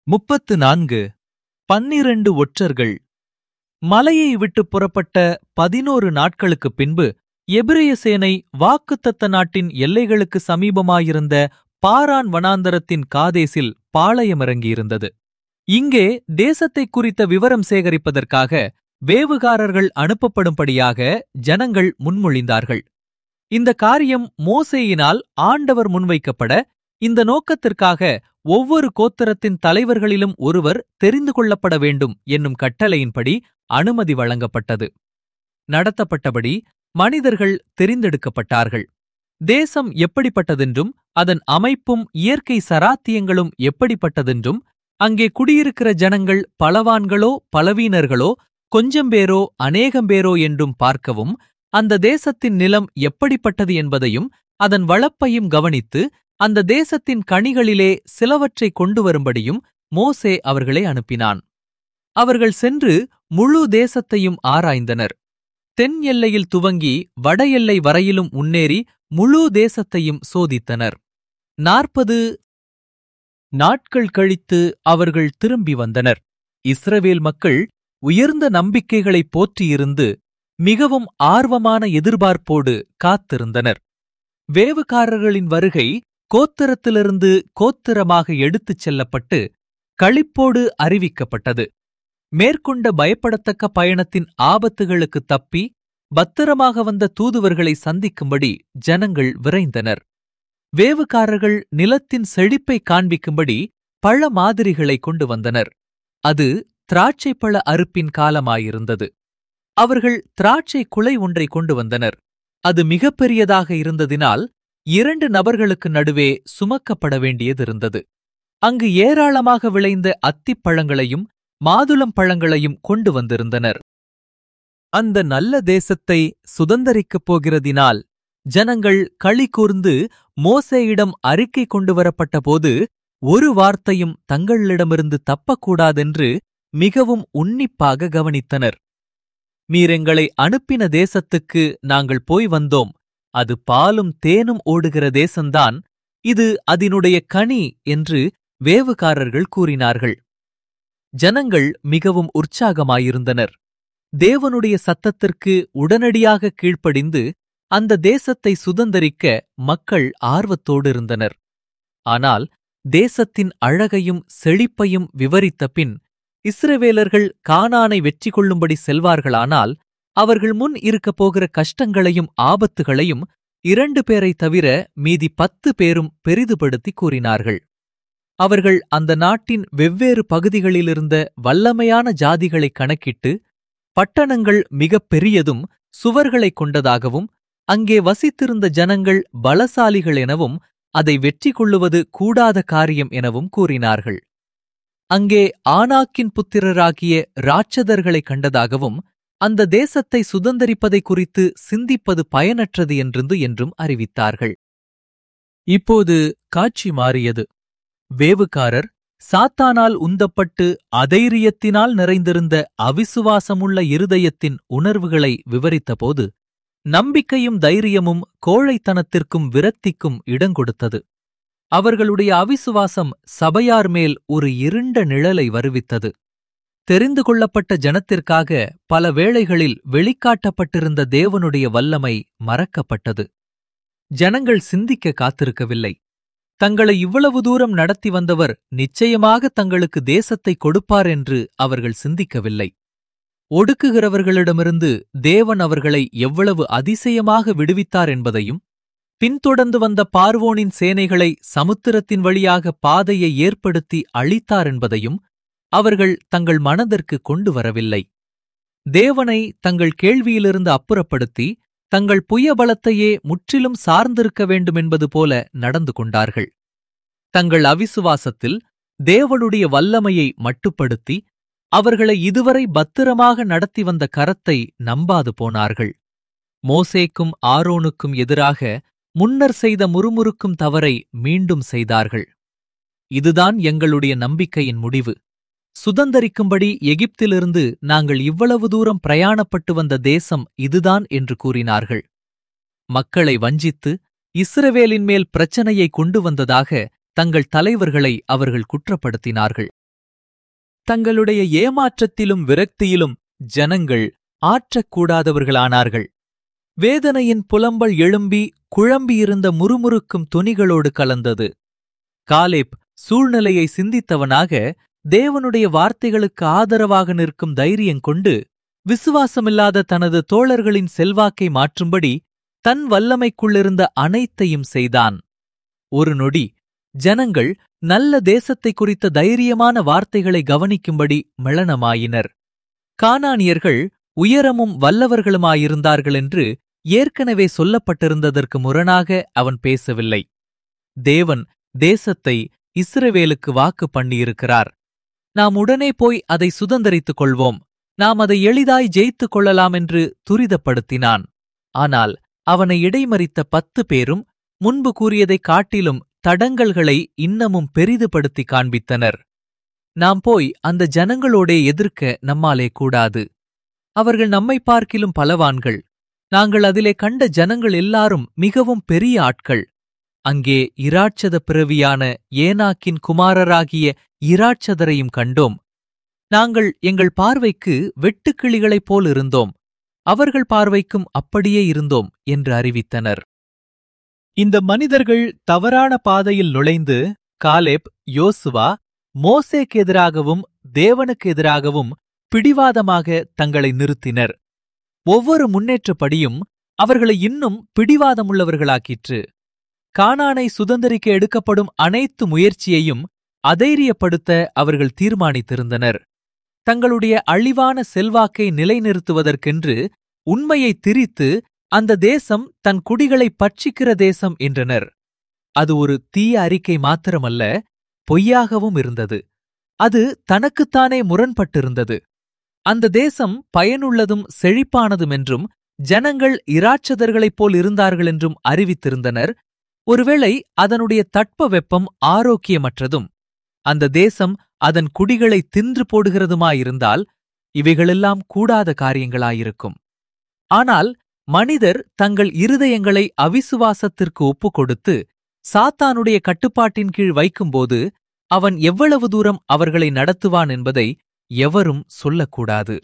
முப்பத்து நான்கு பன்னிரண்டு ஒற்றர்கள் மலையை விட்டு புறப்பட்ட பதினோரு நாட்களுக்குப் பின்பு எபிரேய சேனை வாக்குத்தத்த நாட்டின் எல்லைகளுக்கு சமீபமாயிருந்த பாரான் வனாந்தரத்தின் காதேசில் பாளையமிறங்கியிருந்தது இங்கே தேசத்தைக் குறித்த விவரம் சேகரிப்பதற்காக வேவுகாரர்கள் அனுப்பப்படும்படியாக ஜனங்கள் முன்மொழிந்தார்கள் இந்த காரியம் மோசேயினால் ஆண்டவர் முன்வைக்கப்பட இந்த நோக்கத்திற்காக ஒவ்வொரு கோத்திரத்தின் தலைவர்களிலும் ஒருவர் தெரிந்து கொள்ளப்பட வேண்டும் என்னும் கட்டளையின்படி அனுமதி வழங்கப்பட்டது நடத்தப்பட்டபடி மனிதர்கள் தெரிந்தெடுக்கப்பட்டார்கள் தேசம் எப்படிப்பட்டதென்றும் அதன் அமைப்பும் இயற்கை சராத்தியங்களும் எப்படிப்பட்டதென்றும் அங்கே குடியிருக்கிற ஜனங்கள் பலவான்களோ பலவீனர்களோ கொஞ்சம் பேரோ அநேகம் பேரோ என்றும் பார்க்கவும் அந்த தேசத்தின் நிலம் எப்படிப்பட்டது என்பதையும் அதன் வளப்பையும் கவனித்து அந்த தேசத்தின் கனிகளிலே சிலவற்றை கொண்டு வரும்படியும் மோசே அவர்களை அனுப்பினான் அவர்கள் சென்று முழு தேசத்தையும் ஆராய்ந்தனர் தென் எல்லையில் துவங்கி வட எல்லை வரையிலும் முன்னேறி முழு தேசத்தையும் சோதித்தனர் நாற்பது நாட்கள் கழித்து அவர்கள் திரும்பி வந்தனர் இஸ்ரவேல் மக்கள் உயர்ந்த நம்பிக்கைகளைப் போற்றியிருந்து மிகவும் ஆர்வமான எதிர்பார்ப்போடு காத்திருந்தனர் வேவுகாரர்களின் வருகை கோத்திரத்திலிருந்து கோத்திரமாக எடுத்துச் செல்லப்பட்டு களிப்போடு அறிவிக்கப்பட்டது மேற்கொண்ட பயப்படத்தக்க பயணத்தின் ஆபத்துகளுக்கு தப்பி பத்திரமாக வந்த தூதுவர்களை சந்திக்கும்படி ஜனங்கள் விரைந்தனர் வேவுகாரர்கள் நிலத்தின் செழிப்பை காண்பிக்கும்படி பழ மாதிரிகளை கொண்டு வந்தனர் அது திராட்சை பழ அறுப்பின் காலமாயிருந்தது அவர்கள் திராட்சை குலை ஒன்றை கொண்டு வந்தனர் அது மிகப்பெரியதாக இருந்ததினால் இரண்டு நபர்களுக்கு நடுவே சுமக்கப்பட வேண்டியதிருந்தது அங்கு ஏராளமாக விளைந்த அத்திப்பழங்களையும் மாதுளம் பழங்களையும் கொண்டு வந்திருந்தனர் அந்த நல்ல தேசத்தை சுதந்தரிக்கப் போகிறதினால் ஜனங்கள் களி கூர்ந்து மோசேயிடம் அறிக்கை கொண்டு வரப்பட்டபோது ஒரு வார்த்தையும் தங்களிடமிருந்து தப்பக்கூடாதென்று மிகவும் உன்னிப்பாக கவனித்தனர் மீரெங்களை அனுப்பின தேசத்துக்கு நாங்கள் போய் வந்தோம் அது பாலும் தேனும் ஓடுகிற தேசந்தான் இது அதனுடைய கனி என்று வேவுகாரர்கள் கூறினார்கள் ஜனங்கள் மிகவும் உற்சாகமாயிருந்தனர் தேவனுடைய சத்தத்திற்கு உடனடியாக கீழ்ப்படிந்து அந்த தேசத்தை சுதந்தரிக்க மக்கள் ஆர்வத்தோடு இருந்தனர் ஆனால் தேசத்தின் அழகையும் செழிப்பையும் விவரித்த பின் இஸ்ரவேலர்கள் கானானை வெற்றி கொள்ளும்படி செல்வார்களானால் அவர்கள் முன் இருக்கப் போகிற கஷ்டங்களையும் ஆபத்துகளையும் இரண்டு பேரை தவிர மீதி பத்து பேரும் பெரிதுபடுத்தி கூறினார்கள் அவர்கள் அந்த நாட்டின் வெவ்வேறு பகுதிகளிலிருந்த வல்லமையான ஜாதிகளை கணக்கிட்டு பட்டணங்கள் மிகப் பெரியதும் சுவர்களைக் கொண்டதாகவும் அங்கே வசித்திருந்த ஜனங்கள் பலசாலிகள் எனவும் அதை வெற்றி கொள்ளுவது கூடாத காரியம் எனவும் கூறினார்கள் அங்கே ஆனாக்கின் புத்திரராகிய ராட்சதர்களைக் கண்டதாகவும் அந்த தேசத்தை சுதந்தரிப்பதை குறித்து சிந்திப்பது பயனற்றது என்றிருந்து என்றும் அறிவித்தார்கள் இப்போது காட்சி மாறியது வேவுகாரர் சாத்தானால் உந்தப்பட்டு அதைரியத்தினால் நிறைந்திருந்த அவிசுவாசமுள்ள இருதயத்தின் உணர்வுகளை விவரித்தபோது நம்பிக்கையும் தைரியமும் கோழைத்தனத்திற்கும் விரக்திக்கும் இடங்கொடுத்தது அவர்களுடைய அவிசுவாசம் சபையார் மேல் ஒரு இருண்ட நிழலை வருவித்தது தெரிந்து கொள்ளப்பட்ட ஜனத்திற்காக பல வேளைகளில் வெளிக்காட்டப்பட்டிருந்த தேவனுடைய வல்லமை மறக்கப்பட்டது ஜனங்கள் சிந்திக்க காத்திருக்கவில்லை தங்களை இவ்வளவு தூரம் நடத்தி வந்தவர் நிச்சயமாக தங்களுக்கு தேசத்தை கொடுப்பார் என்று அவர்கள் சிந்திக்கவில்லை ஒடுக்குகிறவர்களிடமிருந்து தேவன் அவர்களை எவ்வளவு அதிசயமாக விடுவித்தார் என்பதையும் பின்தொடர்ந்து வந்த பார்வோனின் சேனைகளை சமுத்திரத்தின் வழியாக பாதையை ஏற்படுத்தி அழித்தார் என்பதையும் அவர்கள் தங்கள் மனதிற்கு கொண்டு வரவில்லை தேவனை தங்கள் கேள்வியிலிருந்து அப்புறப்படுத்தி தங்கள் புயபலத்தையே முற்றிலும் சார்ந்திருக்க வேண்டுமென்பது போல நடந்து கொண்டார்கள் தங்கள் அவிசுவாசத்தில் தேவனுடைய வல்லமையை மட்டுப்படுத்தி அவர்களை இதுவரை பத்திரமாக நடத்தி வந்த கரத்தை நம்பாது போனார்கள் மோசேக்கும் ஆரோனுக்கும் எதிராக முன்னர் செய்த முறுமுறுக்கும் தவறை மீண்டும் செய்தார்கள் இதுதான் எங்களுடைய நம்பிக்கையின் முடிவு சுதந்தரிக்கும்படி எகிப்திலிருந்து நாங்கள் இவ்வளவு தூரம் பிரயாணப்பட்டு வந்த தேசம் இதுதான் என்று கூறினார்கள் மக்களை வஞ்சித்து இஸ்ரவேலின் மேல் பிரச்சனையை கொண்டு வந்ததாக தங்கள் தலைவர்களை அவர்கள் குற்றப்படுத்தினார்கள் தங்களுடைய ஏமாற்றத்திலும் விரக்தியிலும் ஜனங்கள் ஆற்றக்கூடாதவர்களானார்கள் வேதனையின் புலம்பல் எழும்பி குழம்பியிருந்த முறுமுறுக்கும் துணிகளோடு கலந்தது காலேப் சூழ்நிலையை சிந்தித்தவனாக தேவனுடைய வார்த்தைகளுக்கு ஆதரவாக நிற்கும் தைரியம் கொண்டு விசுவாசமில்லாத தனது தோழர்களின் செல்வாக்கை மாற்றும்படி தன் வல்லமைக்குள்ளிருந்த அனைத்தையும் செய்தான் ஒரு நொடி ஜனங்கள் நல்ல தேசத்தை குறித்த தைரியமான வார்த்தைகளை கவனிக்கும்படி மிளனமாயினர் கானானியர்கள் உயரமும் வல்லவர்களுமாயிருந்தார்கள் என்று ஏற்கனவே சொல்லப்பட்டிருந்ததற்கு முரணாக அவன் பேசவில்லை தேவன் தேசத்தை இஸ்ரவேலுக்கு வாக்கு பண்ணியிருக்கிறார் நாம் உடனே போய் அதை சுதந்தரித்துக் கொள்வோம் நாம் அதை எளிதாய் ஜெயித்துக் கொள்ளலாம் என்று துரிதப்படுத்தினான் ஆனால் அவனை இடைமறித்த பத்து பேரும் முன்பு கூறியதைக் காட்டிலும் தடங்கல்களை இன்னமும் பெரிதுபடுத்தி காண்பித்தனர் நாம் போய் அந்த ஜனங்களோடே எதிர்க்க நம்மாலே கூடாது அவர்கள் நம்மை பார்க்கிலும் பலவான்கள் நாங்கள் அதிலே கண்ட ஜனங்கள் எல்லாரும் மிகவும் பெரிய ஆட்கள் அங்கே இராட்சத பிறவியான ஏனாக்கின் குமாரராகிய இராட்சதரையும் கண்டோம் நாங்கள் எங்கள் பார்வைக்கு வெட்டுக்கிளிகளைப் போல் இருந்தோம் அவர்கள் பார்வைக்கும் அப்படியே இருந்தோம் என்று அறிவித்தனர் இந்த மனிதர்கள் தவறான பாதையில் நுழைந்து காலேப் யோசுவா மோசேக்கு எதிராகவும் தேவனுக்கு எதிராகவும் பிடிவாதமாக தங்களை நிறுத்தினர் ஒவ்வொரு முன்னேற்றப்படியும் அவர்களை இன்னும் பிடிவாதமுள்ளவர்களாக்கிற்று கானானை சுதந்தரிக்க எடுக்கப்படும் அனைத்து முயற்சியையும் அதைரியப்படுத்த அவர்கள் தீர்மானித்திருந்தனர் தங்களுடைய அழிவான செல்வாக்கை நிலைநிறுத்துவதற்கென்று உண்மையை திரித்து அந்த தேசம் தன் குடிகளை பட்சிக்கிற தேசம் என்றனர் அது ஒரு தீய அறிக்கை மாத்திரமல்ல பொய்யாகவும் இருந்தது அது தனக்குத்தானே முரண்பட்டிருந்தது அந்த தேசம் பயனுள்ளதும் செழிப்பானதும் என்றும் ஜனங்கள் இராட்சதர்களைப் போல் இருந்தார்கள் என்றும் அறிவித்திருந்தனர் ஒருவேளை அதனுடைய தட்ப வெப்பம் ஆரோக்கியமற்றதும் அந்த தேசம் அதன் குடிகளை தின்று போடுகிறதுமாயிருந்தால் இவைகளெல்லாம் கூடாத காரியங்களாயிருக்கும் ஆனால் மனிதர் தங்கள் இருதயங்களை அவிசுவாசத்திற்கு ஒப்புக் கொடுத்து சாத்தானுடைய கட்டுப்பாட்டின் கீழ் வைக்கும்போது அவன் எவ்வளவு தூரம் அவர்களை நடத்துவான் என்பதை எவரும் சொல்லக்கூடாது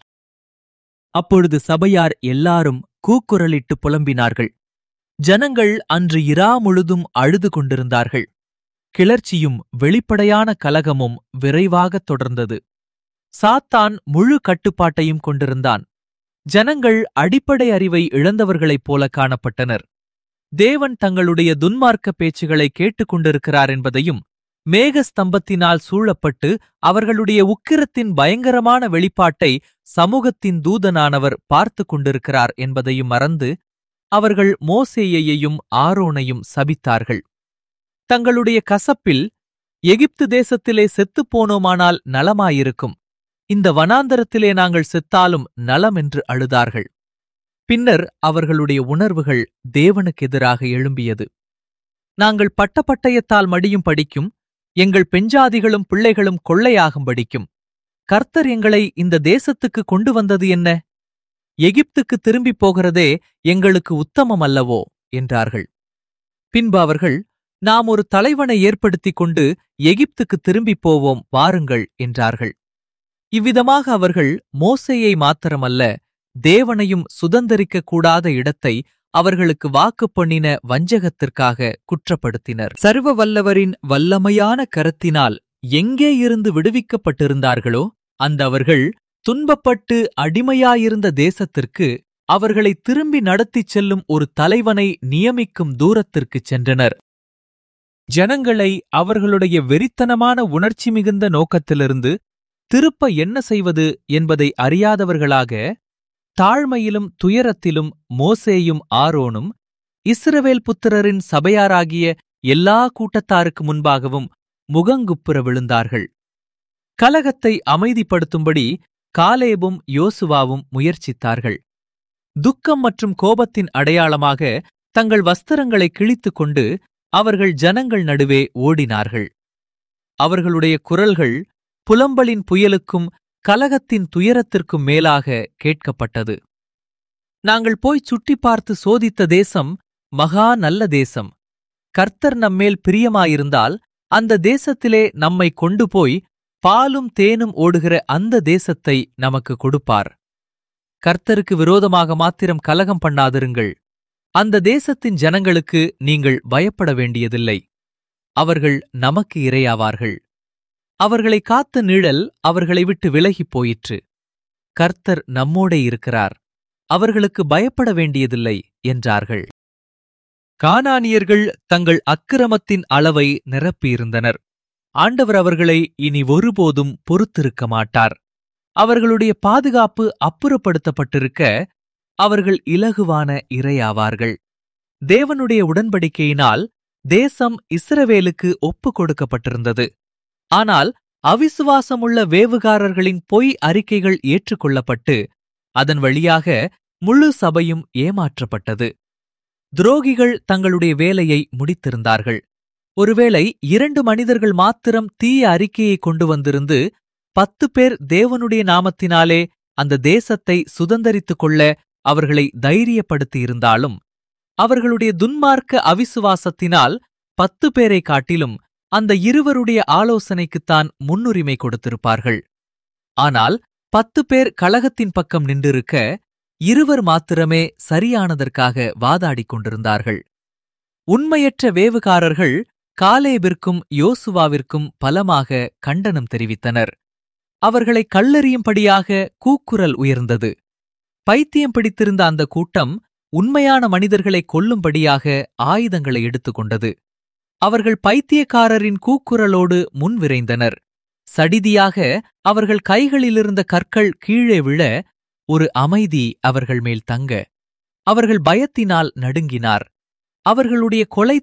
அப்பொழுது சபையார் எல்லாரும் கூக்குரலிட்டு புலம்பினார்கள் ஜனங்கள் அன்று இரா முழுதும் அழுது கொண்டிருந்தார்கள் கிளர்ச்சியும் வெளிப்படையான கலகமும் விரைவாகத் தொடர்ந்தது சாத்தான் முழு கட்டுப்பாட்டையும் கொண்டிருந்தான் ஜனங்கள் அடிப்படை அறிவை இழந்தவர்களைப் போல காணப்பட்டனர் தேவன் தங்களுடைய துன்மார்க்க பேச்சுகளை கேட்டுக் கொண்டிருக்கிறார் என்பதையும் மேகஸ்தம்பத்தினால் சூழப்பட்டு அவர்களுடைய உக்கிரத்தின் பயங்கரமான வெளிப்பாட்டை சமூகத்தின் தூதனானவர் பார்த்து கொண்டிருக்கிறார் என்பதையும் மறந்து அவர்கள் மோசேயையும் ஆரோனையும் சபித்தார்கள் தங்களுடைய கசப்பில் எகிப்து தேசத்திலே செத்துப் போனோமானால் நலமாயிருக்கும் இந்த வனாந்தரத்திலே நாங்கள் செத்தாலும் நலம் என்று அழுதார்கள் பின்னர் அவர்களுடைய உணர்வுகள் தேவனுக்கு எதிராக எழும்பியது நாங்கள் பட்டப்பட்டயத்தால் மடியும் படிக்கும் எங்கள் பெஞ்சாதிகளும் பிள்ளைகளும் கொள்ளையாகும் படிக்கும் கர்த்தர் எங்களை இந்த தேசத்துக்கு கொண்டு வந்தது என்ன எகிப்துக்கு திரும்பிப் போகிறதே எங்களுக்கு உத்தமம் அல்லவோ என்றார்கள் பின்பு அவர்கள் நாம் ஒரு தலைவனை ஏற்படுத்திக் கொண்டு எகிப்துக்கு திரும்பிப் போவோம் வாருங்கள் என்றார்கள் இவ்விதமாக அவர்கள் மோசேயை மாத்திரமல்ல தேவனையும் சுதந்தரிக்கக் கூடாத இடத்தை அவர்களுக்கு வாக்கு பண்ணின வஞ்சகத்திற்காக குற்றப்படுத்தினர் சர்வ வல்லவரின் வல்லமையான கரத்தினால் எங்கே இருந்து விடுவிக்கப்பட்டிருந்தார்களோ அந்த அவர்கள் துன்பப்பட்டு அடிமையாயிருந்த தேசத்திற்கு அவர்களை திரும்பி நடத்திச் செல்லும் ஒரு தலைவனை நியமிக்கும் தூரத்திற்குச் சென்றனர் ஜனங்களை அவர்களுடைய வெறித்தனமான உணர்ச்சி மிகுந்த நோக்கத்திலிருந்து திருப்ப என்ன செய்வது என்பதை அறியாதவர்களாக தாழ்மையிலும் துயரத்திலும் மோசேயும் ஆரோனும் இஸ்ரவேல் புத்திரரின் சபையாராகிய எல்லா கூட்டத்தாருக்கு முன்பாகவும் முகங்குப்புற விழுந்தார்கள் கலகத்தை அமைதிப்படுத்தும்படி காலேபும் யோசுவாவும் முயற்சித்தார்கள் துக்கம் மற்றும் கோபத்தின் அடையாளமாக தங்கள் வஸ்திரங்களை கிழித்துக் கொண்டு அவர்கள் ஜனங்கள் நடுவே ஓடினார்கள் அவர்களுடைய குரல்கள் புலம்பலின் புயலுக்கும் கலகத்தின் துயரத்திற்கும் மேலாக கேட்கப்பட்டது நாங்கள் போய் சுட்டி பார்த்து சோதித்த தேசம் மகா நல்ல தேசம் கர்த்தர் நம்மேல் பிரியமாயிருந்தால் அந்த தேசத்திலே நம்மை கொண்டு போய் பாலும் தேனும் ஓடுகிற அந்த தேசத்தை நமக்கு கொடுப்பார் கர்த்தருக்கு விரோதமாக மாத்திரம் கலகம் பண்ணாதிருங்கள் அந்த தேசத்தின் ஜனங்களுக்கு நீங்கள் பயப்பட வேண்டியதில்லை அவர்கள் நமக்கு இரையாவார்கள் அவர்களை காத்த நிழல் அவர்களை விட்டு விலகிப் போயிற்று கர்த்தர் நம்மோடே இருக்கிறார் அவர்களுக்கு பயப்பட வேண்டியதில்லை என்றார்கள் கானானியர்கள் தங்கள் அக்கிரமத்தின் அளவை நிரப்பியிருந்தனர் ஆண்டவர் அவர்களை இனி ஒருபோதும் பொறுத்திருக்க மாட்டார் அவர்களுடைய பாதுகாப்பு அப்புறப்படுத்தப்பட்டிருக்க அவர்கள் இலகுவான இரையாவார்கள் தேவனுடைய உடன்படிக்கையினால் தேசம் இஸ்ரவேலுக்கு ஒப்புக் கொடுக்கப்பட்டிருந்தது ஆனால் அவிசுவாசமுள்ள வேவுகாரர்களின் பொய் அறிக்கைகள் ஏற்றுக்கொள்ளப்பட்டு அதன் வழியாக முழு சபையும் ஏமாற்றப்பட்டது துரோகிகள் தங்களுடைய வேலையை முடித்திருந்தார்கள் ஒருவேளை இரண்டு மனிதர்கள் மாத்திரம் தீய அறிக்கையை கொண்டு வந்திருந்து பத்து பேர் தேவனுடைய நாமத்தினாலே அந்த தேசத்தை சுதந்தரித்துக் கொள்ள அவர்களை தைரியப்படுத்தியிருந்தாலும் அவர்களுடைய துன்மார்க்க அவிசுவாசத்தினால் பத்து பேரை காட்டிலும் அந்த இருவருடைய ஆலோசனைக்குத்தான் முன்னுரிமை கொடுத்திருப்பார்கள் ஆனால் பத்து பேர் கழகத்தின் பக்கம் நின்றிருக்க இருவர் மாத்திரமே சரியானதற்காக வாதாடிக் கொண்டிருந்தார்கள் உண்மையற்ற வேவுகாரர்கள் காலேபிற்கும் யோசுவாவிற்கும் பலமாக கண்டனம் தெரிவித்தனர் அவர்களை கல்லெறியும்படியாக கூக்குரல் உயர்ந்தது பைத்தியம் பிடித்திருந்த அந்த கூட்டம் உண்மையான மனிதர்களை கொல்லும்படியாக ஆயுதங்களை எடுத்துக்கொண்டது அவர்கள் பைத்தியக்காரரின் கூக்குரலோடு முன்விரைந்தனர் சடிதியாக அவர்கள் கைகளிலிருந்த கற்கள் கீழே விழ ஒரு அமைதி அவர்கள் மேல் தங்க அவர்கள் பயத்தினால் நடுங்கினார் அவர்களுடைய கொலை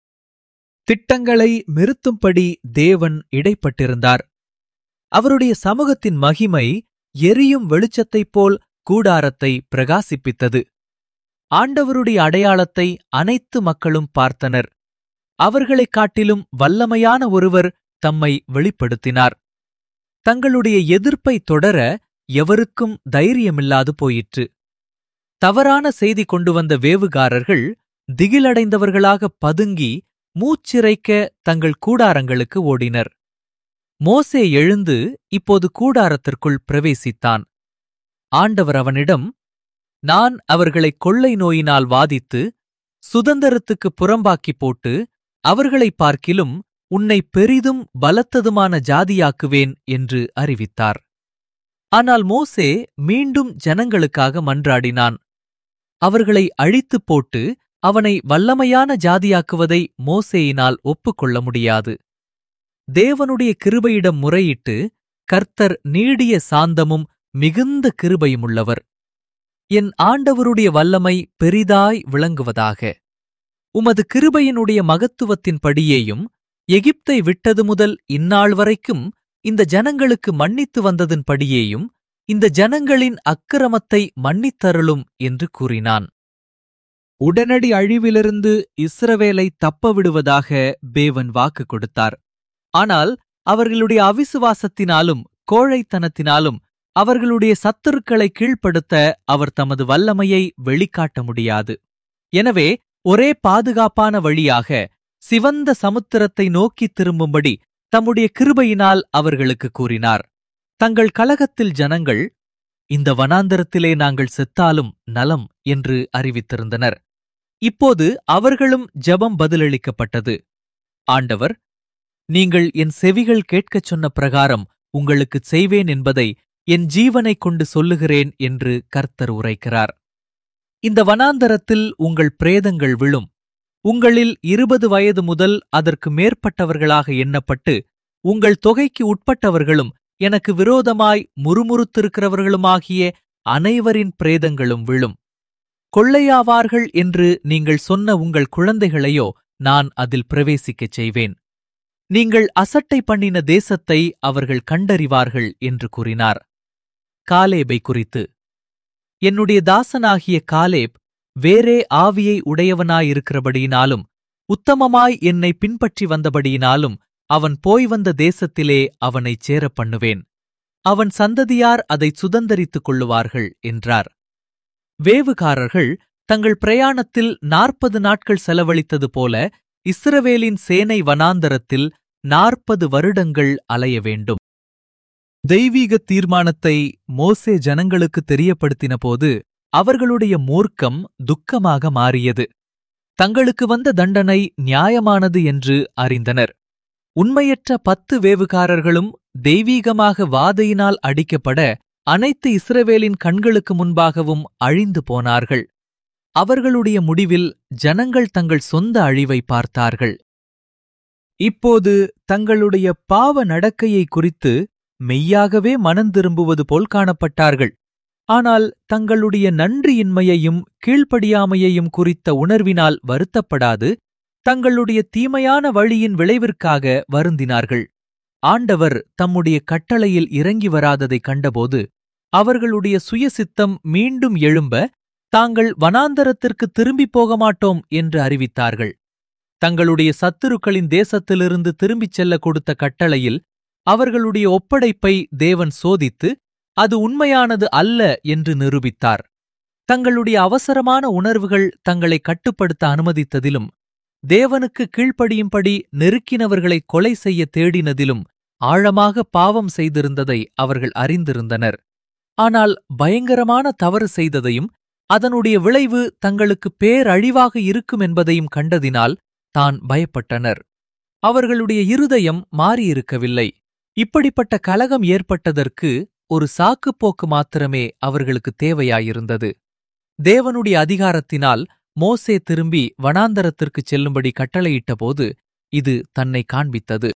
திட்டங்களை நிறுத்தும்படி தேவன் இடைப்பட்டிருந்தார் அவருடைய சமூகத்தின் மகிமை எரியும் வெளிச்சத்தைப் போல் கூடாரத்தை பிரகாசிப்பித்தது ஆண்டவருடைய அடையாளத்தை அனைத்து மக்களும் பார்த்தனர் அவர்களைக் காட்டிலும் வல்லமையான ஒருவர் தம்மை வெளிப்படுத்தினார் தங்களுடைய எதிர்ப்பை தொடர எவருக்கும் தைரியமில்லாது போயிற்று தவறான செய்தி கொண்டு வந்த வேவுகாரர்கள் திகிலடைந்தவர்களாக பதுங்கி மூச்சிறைக்க தங்கள் கூடாரங்களுக்கு ஓடினர் மோசே எழுந்து இப்போது கூடாரத்திற்குள் பிரவேசித்தான் ஆண்டவர் அவனிடம் நான் அவர்களை கொள்ளை நோயினால் வாதித்து சுதந்திரத்துக்கு புறம்பாக்கி போட்டு அவர்களைப் பார்க்கிலும் உன்னை பெரிதும் பலத்ததுமான ஜாதியாக்குவேன் என்று அறிவித்தார் ஆனால் மோசே மீண்டும் ஜனங்களுக்காக மன்றாடினான் அவர்களை அழித்துப் போட்டு அவனை வல்லமையான ஜாதியாக்குவதை மோசேயினால் ஒப்புக்கொள்ள முடியாது தேவனுடைய கிருபையிடம் முறையிட்டு கர்த்தர் நீடிய சாந்தமும் மிகுந்த கிருபையுமுள்ளவர் என் ஆண்டவருடைய வல்லமை பெரிதாய் விளங்குவதாக உமது கிருபையினுடைய மகத்துவத்தின் படியேயும் எகிப்தை விட்டது முதல் இந்நாள் வரைக்கும் இந்த ஜனங்களுக்கு மன்னித்து வந்ததன் படியேயும் இந்த ஜனங்களின் அக்கிரமத்தை மன்னித்தருளும் என்று கூறினான் உடனடி அழிவிலிருந்து இஸ்ரவேலை தப்பவிடுவதாக தேவன் வாக்கு கொடுத்தார் ஆனால் அவர்களுடைய அவிசுவாசத்தினாலும் கோழைத்தனத்தினாலும் அவர்களுடைய சத்துருக்களை கீழ்ப்படுத்த அவர் தமது வல்லமையை வெளிக்காட்ட முடியாது எனவே ஒரே பாதுகாப்பான வழியாக சிவந்த சமுத்திரத்தை நோக்கித் திரும்பும்படி தம்முடைய கிருபையினால் அவர்களுக்கு கூறினார் தங்கள் கலகத்தில் ஜனங்கள் இந்த வனாந்தரத்திலே நாங்கள் செத்தாலும் நலம் என்று அறிவித்திருந்தனர் இப்போது அவர்களும் ஜெபம் பதிலளிக்கப்பட்டது ஆண்டவர் நீங்கள் என் செவிகள் கேட்கச் சொன்ன பிரகாரம் உங்களுக்குச் செய்வேன் என்பதை என் ஜீவனைக் கொண்டு சொல்லுகிறேன் என்று கர்த்தர் உரைக்கிறார் இந்த வனாந்தரத்தில் உங்கள் பிரேதங்கள் விழும் உங்களில் இருபது வயது முதல் அதற்கு மேற்பட்டவர்களாக எண்ணப்பட்டு உங்கள் தொகைக்கு உட்பட்டவர்களும் எனக்கு விரோதமாய் முறுமுறுத்திருக்கிறவர்களுமாகிய அனைவரின் பிரேதங்களும் விழும் கொள்ளையாவார்கள் என்று நீங்கள் சொன்ன உங்கள் குழந்தைகளையோ நான் அதில் பிரவேசிக்கச் செய்வேன் நீங்கள் அசட்டை பண்ணின தேசத்தை அவர்கள் கண்டறிவார்கள் என்று கூறினார் காலேபை குறித்து என்னுடைய தாசனாகிய காலேப் வேறே ஆவியை உடையவனாயிருக்கிறபடியினாலும் உத்தமமாய் என்னை பின்பற்றி வந்தபடியினாலும் அவன் போய் வந்த தேசத்திலே அவனைச் சேரப் பண்ணுவேன் அவன் சந்ததியார் அதைச் சுதந்தரித்துக் கொள்ளுவார்கள் என்றார் வேவுகாரர்கள் தங்கள் பிரயாணத்தில் நாற்பது நாட்கள் செலவழித்தது போல இஸ்ரவேலின் சேனை வனாந்தரத்தில் நாற்பது வருடங்கள் அலைய வேண்டும் தெய்வீக தீர்மானத்தை மோசே ஜனங்களுக்கு தெரியப்படுத்தினபோது அவர்களுடைய மூர்க்கம் துக்கமாக மாறியது தங்களுக்கு வந்த தண்டனை நியாயமானது என்று அறிந்தனர் உண்மையற்ற பத்து வேவுகாரர்களும் தெய்வீகமாக வாதையினால் அடிக்கப்பட அனைத்து இஸ்ரவேலின் கண்களுக்கு முன்பாகவும் அழிந்து போனார்கள் அவர்களுடைய முடிவில் ஜனங்கள் தங்கள் சொந்த அழிவை பார்த்தார்கள் இப்போது தங்களுடைய பாவ நடக்கையை குறித்து மெய்யாகவே மனந்திரும்புவது போல் காணப்பட்டார்கள் ஆனால் தங்களுடைய நன்றியின்மையையும் கீழ்ப்படியாமையையும் குறித்த உணர்வினால் வருத்தப்படாது தங்களுடைய தீமையான வழியின் விளைவிற்காக வருந்தினார்கள் ஆண்டவர் தம்முடைய கட்டளையில் இறங்கி வராததைக் கண்டபோது அவர்களுடைய சுயசித்தம் மீண்டும் எழும்ப தாங்கள் வனாந்தரத்திற்கு திரும்பிப் போக மாட்டோம் என்று அறிவித்தார்கள் தங்களுடைய சத்துருக்களின் தேசத்திலிருந்து திரும்பிச் செல்ல கொடுத்த கட்டளையில் அவர்களுடைய ஒப்படைப்பை தேவன் சோதித்து அது உண்மையானது அல்ல என்று நிரூபித்தார் தங்களுடைய அவசரமான உணர்வுகள் தங்களை கட்டுப்படுத்த அனுமதித்ததிலும் தேவனுக்கு கீழ்ப்படியும்படி நெருக்கினவர்களை கொலை செய்ய தேடினதிலும் ஆழமாக பாவம் செய்திருந்ததை அவர்கள் அறிந்திருந்தனர் ஆனால் பயங்கரமான தவறு செய்ததையும் அதனுடைய விளைவு தங்களுக்கு பேரழிவாக இருக்கும் என்பதையும் கண்டதினால் தான் பயப்பட்டனர் அவர்களுடைய இருதயம் மாறியிருக்கவில்லை இப்படிப்பட்ட கலகம் ஏற்பட்டதற்கு ஒரு சாக்குப்போக்கு மாத்திரமே அவர்களுக்கு தேவையாயிருந்தது தேவனுடைய அதிகாரத்தினால் மோசே திரும்பி வனாந்தரத்திற்குச் செல்லும்படி கட்டளையிட்டபோது இது தன்னை காண்பித்தது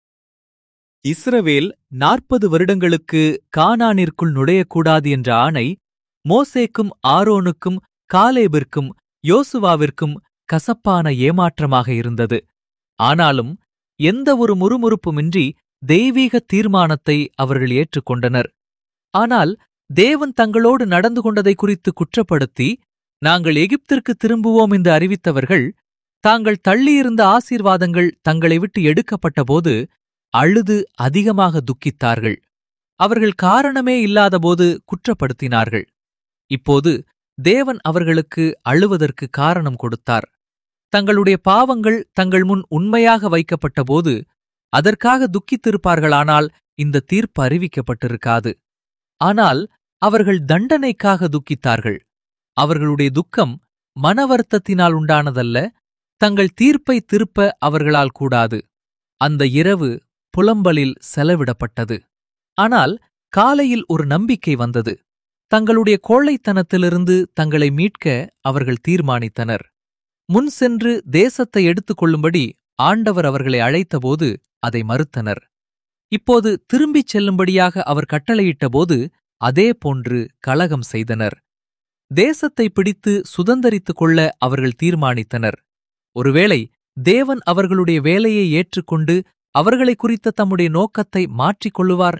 இஸ்ரவேல் நாற்பது வருடங்களுக்கு கானானிற்குள் நுழையக்கூடாது என்ற ஆணை மோசேக்கும் ஆரோனுக்கும் காலேபிற்கும் யோசுவாவிற்கும் கசப்பான ஏமாற்றமாக இருந்தது ஆனாலும் எந்த ஒரு முறுமுறுப்புமின்றி தெய்வீக தீர்மானத்தை அவர்கள் ஏற்றுக்கொண்டனர் ஆனால் தேவன் தங்களோடு நடந்து கொண்டதை குறித்து குற்றப்படுத்தி நாங்கள் எகிப்திற்கு திரும்புவோம் என்று அறிவித்தவர்கள் தாங்கள் தள்ளியிருந்த ஆசீர்வாதங்கள் தங்களை விட்டு எடுக்கப்பட்டபோது அழுது அதிகமாக துக்கித்தார்கள் அவர்கள் காரணமே இல்லாதபோது குற்றப்படுத்தினார்கள் இப்போது தேவன் அவர்களுக்கு அழுவதற்கு காரணம் கொடுத்தார் தங்களுடைய பாவங்கள் தங்கள் முன் உண்மையாக வைக்கப்பட்டபோது அதற்காக துக்கித்திருப்பார்களானால் இந்த தீர்ப்பு அறிவிக்கப்பட்டிருக்காது ஆனால் அவர்கள் தண்டனைக்காக துக்கித்தார்கள் அவர்களுடைய துக்கம் மனவருத்தத்தினால் உண்டானதல்ல தங்கள் தீர்ப்பை திருப்ப அவர்களால் கூடாது அந்த இரவு புலம்பலில் செலவிடப்பட்டது ஆனால் காலையில் ஒரு நம்பிக்கை வந்தது தங்களுடைய கோழைத்தனத்திலிருந்து தங்களை மீட்க அவர்கள் தீர்மானித்தனர் முன் சென்று தேசத்தை எடுத்துக் கொள்ளும்படி ஆண்டவர் அவர்களை அழைத்தபோது அதை மறுத்தனர் இப்போது திரும்பிச் செல்லும்படியாக அவர் கட்டளையிட்டபோது அதே போன்று கலகம் செய்தனர் தேசத்தை பிடித்து சுதந்தரித்துக் கொள்ள அவர்கள் தீர்மானித்தனர் ஒருவேளை தேவன் அவர்களுடைய வேலையை ஏற்றுக்கொண்டு அவர்களை குறித்த தம்முடைய நோக்கத்தை மாற்றிக் கொள்ளுவார்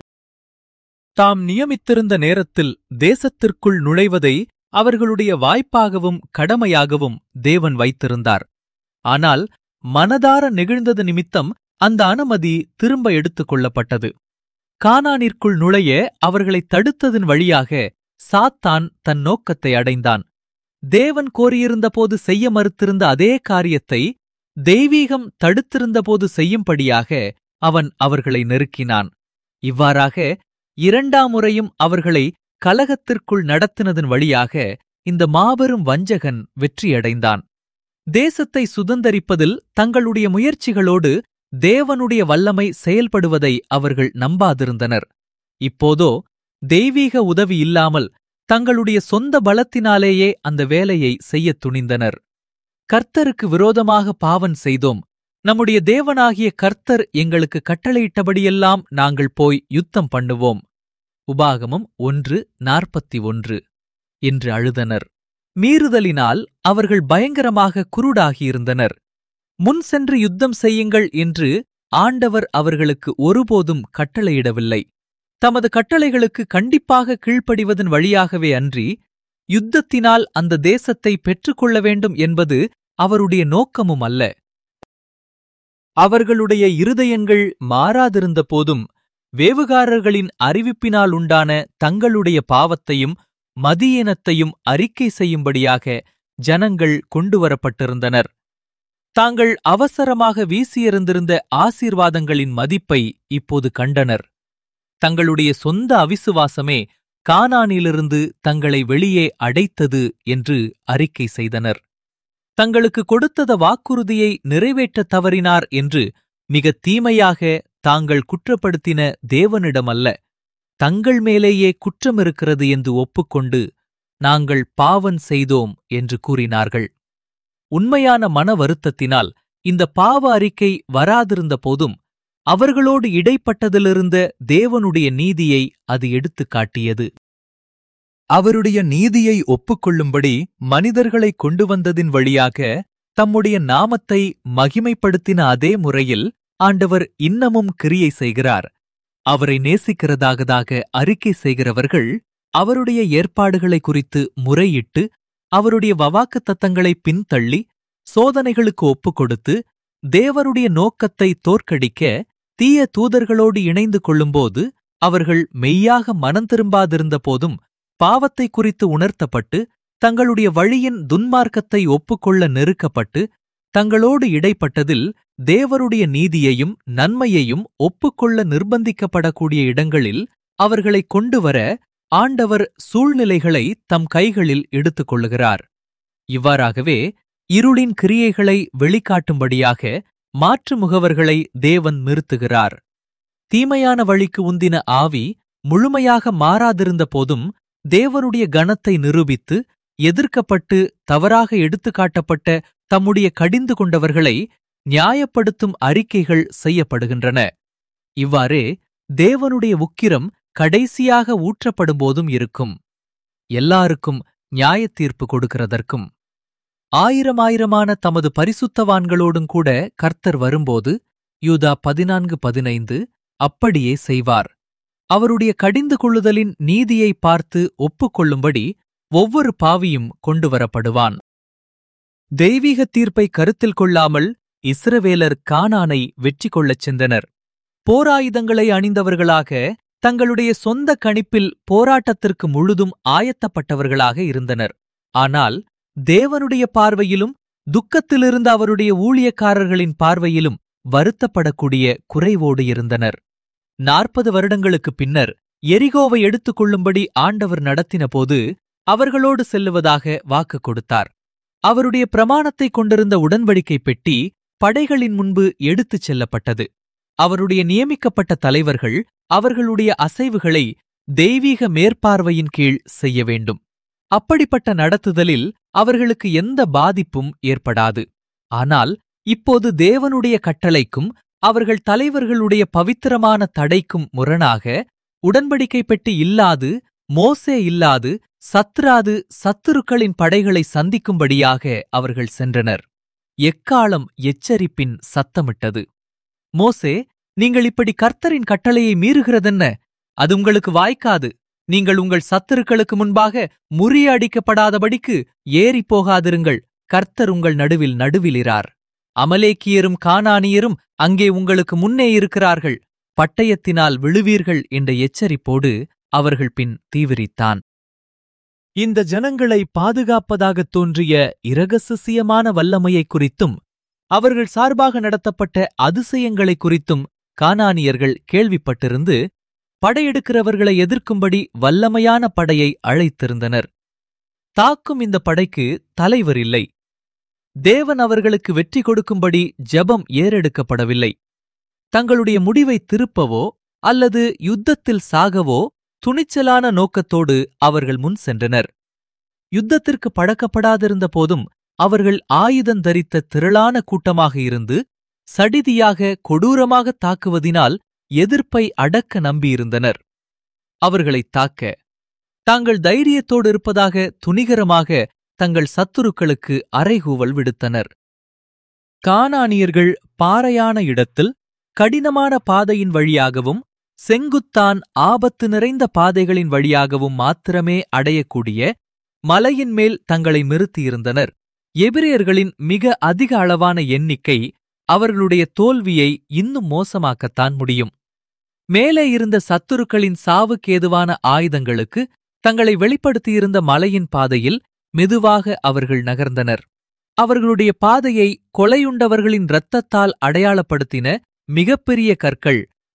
தாம் நியமித்திருந்த நேரத்தில் தேசத்திற்குள் நுழைவதை அவர்களுடைய வாய்ப்பாகவும் கடமையாகவும் தேவன் வைத்திருந்தார் ஆனால் மனதார நெகிழ்ந்தது நிமித்தம் அந்த அனுமதி திரும்ப எடுத்துக் கொள்ளப்பட்டது கானானிற்குள் நுழைய அவர்களை தடுத்ததன் வழியாக சாத்தான் தன் நோக்கத்தை அடைந்தான் தேவன் கோரியிருந்தபோது செய்ய மறுத்திருந்த அதே காரியத்தை தெய்வீகம் தடுத்திருந்தபோது செய்யும்படியாக அவன் அவர்களை நெருக்கினான் இவ்வாறாக இரண்டாம் முறையும் அவர்களை கலகத்திற்குள் நடத்தினதன் வழியாக இந்த மாபெரும் வஞ்சகன் வெற்றியடைந்தான் தேசத்தை சுதந்தரிப்பதில் தங்களுடைய முயற்சிகளோடு தேவனுடைய வல்லமை செயல்படுவதை அவர்கள் நம்பாதிருந்தனர் இப்போதோ தெய்வீக உதவி இல்லாமல் தங்களுடைய சொந்த பலத்தினாலேயே அந்த வேலையை செய்யத் துணிந்தனர் கர்த்தருக்கு விரோதமாக பாவன் செய்தோம் நம்முடைய தேவனாகிய கர்த்தர் எங்களுக்கு கட்டளையிட்டபடியெல்லாம் நாங்கள் போய் யுத்தம் பண்ணுவோம் உபாகமம் ஒன்று நாற்பத்தி ஒன்று என்று அழுதனர் மீறுதலினால் அவர்கள் பயங்கரமாக குருடாகியிருந்தனர் முன் சென்று யுத்தம் செய்யுங்கள் என்று ஆண்டவர் அவர்களுக்கு ஒருபோதும் கட்டளையிடவில்லை தமது கட்டளைகளுக்கு கண்டிப்பாக கீழ்ப்படிவதன் வழியாகவே அன்றி யுத்தத்தினால் அந்த தேசத்தை பெற்றுக்கொள்ள வேண்டும் என்பது அவருடைய நோக்கமும் அல்ல அவர்களுடைய இருதயங்கள் மாறாதிருந்த போதும் வேவுகாரர்களின் அறிவிப்பினால் உண்டான தங்களுடைய பாவத்தையும் மதியீனத்தையும் அறிக்கை செய்யும்படியாக ஜனங்கள் கொண்டுவரப்பட்டிருந்தனர் தாங்கள் அவசரமாக வீசியெறிந்திருந்த ஆசீர்வாதங்களின் மதிப்பை இப்போது கண்டனர் தங்களுடைய சொந்த அவிசுவாசமே கானானிலிருந்து தங்களை வெளியே அடைத்தது என்று அறிக்கை செய்தனர் தங்களுக்கு கொடுத்தத வாக்குறுதியை நிறைவேற்றத் தவறினார் என்று மிக தீமையாக தாங்கள் குற்றப்படுத்தின தேவனிடமல்ல தங்கள் மேலேயே குற்றம் இருக்கிறது என்று ஒப்புக்கொண்டு நாங்கள் பாவம் செய்தோம் என்று கூறினார்கள் உண்மையான மன வருத்தத்தினால் இந்த பாவ அறிக்கை வராதிருந்த போதும் அவர்களோடு இடைப்பட்டதிலிருந்த தேவனுடைய நீதியை அது எடுத்துக் காட்டியது அவருடைய நீதியை ஒப்புக்கொள்ளும்படி மனிதர்களை கொண்டு வந்ததின் வழியாக தம்முடைய நாமத்தை மகிமைப்படுத்தின அதே முறையில் ஆண்டவர் இன்னமும் கிரியை செய்கிறார் அவரை நேசிக்கிறதாகதாக அறிக்கை செய்கிறவர்கள் அவருடைய ஏற்பாடுகளை குறித்து முறையிட்டு அவருடைய வவாக்கு தத்தங்களை பின்தள்ளி சோதனைகளுக்கு ஒப்புக் கொடுத்து தேவருடைய நோக்கத்தை தோற்கடிக்க தீய தூதர்களோடு இணைந்து கொள்ளும்போது அவர்கள் மெய்யாக மனம் திரும்பாதிருந்த போதும் பாவத்தை குறித்து உணர்த்தப்பட்டு தங்களுடைய வழியின் துன்மார்க்கத்தை ஒப்புக்கொள்ள நெருக்கப்பட்டு தங்களோடு இடைப்பட்டதில் தேவருடைய நீதியையும் நன்மையையும் ஒப்புக்கொள்ள நிர்பந்திக்கப்படக்கூடிய இடங்களில் அவர்களை கொண்டுவர ஆண்டவர் சூழ்நிலைகளை தம் கைகளில் எடுத்துக் கொள்ளுகிறார் இவ்வாறாகவே இருளின் கிரியைகளை வெளிக்காட்டும்படியாக மாற்று முகவர்களை தேவன் நிறுத்துகிறார் தீமையான வழிக்கு உந்தின ஆவி முழுமையாக மாறாதிருந்த போதும் தேவனுடைய கணத்தை நிரூபித்து எதிர்க்கப்பட்டு தவறாக எடுத்துக்காட்டப்பட்ட தம்முடைய கடிந்து கொண்டவர்களை நியாயப்படுத்தும் அறிக்கைகள் செய்யப்படுகின்றன இவ்வாறே தேவனுடைய உக்கிரம் கடைசியாக ஊற்றப்படும்போதும் இருக்கும் எல்லாருக்கும் நியாயத்தீர்ப்பு கொடுக்கிறதற்கும் ஆயிரம் ஆயிரமான தமது பரிசுத்தவான்களோடும் கூட கர்த்தர் வரும்போது யூதா பதினான்கு பதினைந்து அப்படியே செய்வார் அவருடைய கடிந்து கொள்ளுதலின் நீதியை பார்த்து ஒப்புக்கொள்ளும்படி ஒவ்வொரு பாவியும் கொண்டுவரப்படுவான் தெய்வீக தீர்ப்பை கருத்தில் கொள்ளாமல் இஸ்ரவேலர் கானானை வெற்றி கொள்ளச் சென்றனர் போராயுதங்களை அணிந்தவர்களாக தங்களுடைய சொந்த கணிப்பில் போராட்டத்திற்கு முழுதும் ஆயத்தப்பட்டவர்களாக இருந்தனர் ஆனால் தேவனுடைய பார்வையிலும் துக்கத்திலிருந்த அவருடைய ஊழியக்காரர்களின் பார்வையிலும் வருத்தப்படக்கூடிய குறைவோடு இருந்தனர் நாற்பது வருடங்களுக்குப் பின்னர் எரிகோவை எடுத்துக் கொள்ளும்படி ஆண்டவர் நடத்தினபோது அவர்களோடு செல்லுவதாக வாக்கு கொடுத்தார் அவருடைய பிரமாணத்தைக் கொண்டிருந்த உடன்படிக்கை பெட்டி படைகளின் முன்பு எடுத்துச் செல்லப்பட்டது அவருடைய நியமிக்கப்பட்ட தலைவர்கள் அவர்களுடைய அசைவுகளை தெய்வீக மேற்பார்வையின் கீழ் செய்ய வேண்டும் அப்படிப்பட்ட நடத்துதலில் அவர்களுக்கு எந்த பாதிப்பும் ஏற்படாது ஆனால் இப்போது தேவனுடைய கட்டளைக்கும் அவர்கள் தலைவர்களுடைய பவித்திரமான தடைக்கும் முரணாக உடன்படிக்கை பெட்டி இல்லாது மோசே இல்லாது சத்ராது சத்துருக்களின் படைகளை சந்திக்கும்படியாக அவர்கள் சென்றனர் எக்காலம் எச்சரிப்பின் சத்தமிட்டது மோசே நீங்கள் இப்படி கர்த்தரின் கட்டளையை மீறுகிறதென்ன அது உங்களுக்கு வாய்க்காது நீங்கள் உங்கள் சத்துருக்களுக்கு முன்பாக முறியடிக்கப்படாதபடிக்கு ஏறிப் போகாதிருங்கள் கர்த்தர் உங்கள் நடுவில் நடுவிலிரார் அமலேக்கியரும் கானானியரும் அங்கே உங்களுக்கு முன்னே இருக்கிறார்கள் பட்டயத்தினால் விழுவீர்கள் என்ற எச்சரிப்போடு அவர்கள் பின் தீவிரித்தான் இந்த ஜனங்களை பாதுகாப்பதாகத் தோன்றிய இரகசியமான வல்லமையைக் குறித்தும் அவர்கள் சார்பாக நடத்தப்பட்ட அதிசயங்களைக் குறித்தும் கானானியர்கள் கேள்விப்பட்டிருந்து படையெடுக்கிறவர்களை எதிர்க்கும்படி வல்லமையான படையை அழைத்திருந்தனர் தாக்கும் இந்த படைக்கு தலைவர் இல்லை தேவன் அவர்களுக்கு வெற்றி கொடுக்கும்படி ஜெபம் ஏறெடுக்கப்படவில்லை தங்களுடைய முடிவை திருப்பவோ அல்லது யுத்தத்தில் சாகவோ துணிச்சலான நோக்கத்தோடு அவர்கள் முன் சென்றனர் யுத்தத்திற்கு பழக்கப்படாதிருந்த போதும் அவர்கள் ஆயுதம் தரித்த திரளான கூட்டமாக இருந்து சடிதியாக கொடூரமாக தாக்குவதினால் எதிர்ப்பை அடக்க நம்பியிருந்தனர் அவர்களைத் தாக்க தாங்கள் தைரியத்தோடு இருப்பதாக துணிகரமாக தங்கள் சத்துருக்களுக்கு அறைகூவல் விடுத்தனர் கானானியர்கள் பாறையான இடத்தில் கடினமான பாதையின் வழியாகவும் செங்குத்தான் ஆபத்து நிறைந்த பாதைகளின் வழியாகவும் மாத்திரமே அடையக்கூடிய மலையின் மேல் தங்களை நிறுத்தியிருந்தனர் எபிரேயர்களின் மிக அதிக அளவான எண்ணிக்கை அவர்களுடைய தோல்வியை இன்னும் மோசமாக்கத்தான் முடியும் மேலே இருந்த சத்துருக்களின் சாவுக்கேதுவான ஆயுதங்களுக்கு தங்களை வெளிப்படுத்தியிருந்த மலையின் பாதையில் மெதுவாக அவர்கள் நகர்ந்தனர் அவர்களுடைய பாதையை கொலையுண்டவர்களின் இரத்தத்தால் அடையாளப்படுத்தின மிகப்பெரிய கற்கள்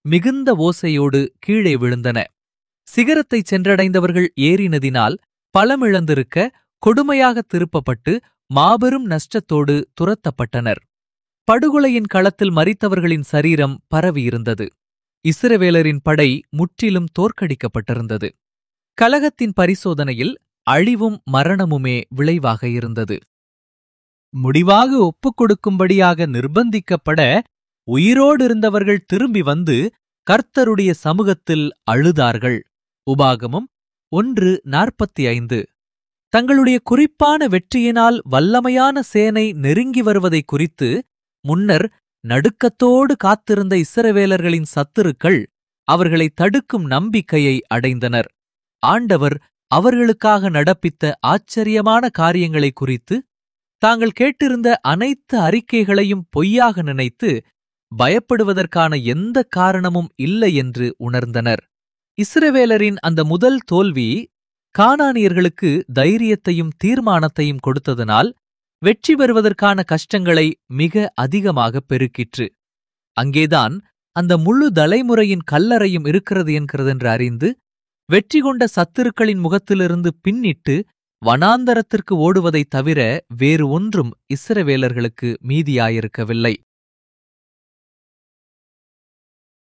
மிகுந்த ஓசையோடு கீழே விழுந்தன சிகரத்தைச் சென்றடைந்தவர்கள் ஏறினதினால் பலமிழந்திருக்க கொடுமையாக திருப்பப்பட்டு மாபெரும் நஷ்டத்தோடு துரத்தப்பட்டனர் படுகொலையின் களத்தில் மரித்தவர்களின் சரீரம் பரவியிருந்தது இஸ்ரவேலரின் படை முற்றிலும் தோற்கடிக்கப்பட்டிருந்தது கலகத்தின் பரிசோதனையில் அழிவும் மரணமுமே விளைவாக இருந்தது முடிவாக ஒப்புக் கொடுக்கும்படியாக நிர்பந்திக்கப்பட உயிரோடு இருந்தவர்கள் திரும்பி வந்து கர்த்தருடைய சமூகத்தில் அழுதார்கள் உபாகமம் ஒன்று நாற்பத்தி ஐந்து தங்களுடைய குறிப்பான வெற்றியினால் வல்லமையான சேனை நெருங்கி வருவதை குறித்து முன்னர் நடுக்கத்தோடு காத்திருந்த இஸ்ரவேலர்களின் சத்துருக்கள் அவர்களை தடுக்கும் நம்பிக்கையை அடைந்தனர் ஆண்டவர் அவர்களுக்காக நடப்பித்த ஆச்சரியமான காரியங்களை குறித்து தாங்கள் கேட்டிருந்த அனைத்து அறிக்கைகளையும் பொய்யாக நினைத்து பயப்படுவதற்கான எந்த காரணமும் இல்லை என்று உணர்ந்தனர் இஸ்ரவேலரின் அந்த முதல் தோல்வி கானானியர்களுக்கு தைரியத்தையும் தீர்மானத்தையும் கொடுத்ததனால் வெற்றி பெறுவதற்கான கஷ்டங்களை மிக அதிகமாக பெருக்கிற்று அங்கேதான் அந்த முழு தலைமுறையின் கல்லறையும் இருக்கிறது என்கிறதென்று அறிந்து வெற்றி கொண்ட சத்துருக்களின் முகத்திலிருந்து பின்னிட்டு வனாந்தரத்திற்கு ஓடுவதைத் தவிர வேறு ஒன்றும் இஸ்ரவேலர்களுக்கு மீதியாயிருக்கவில்லை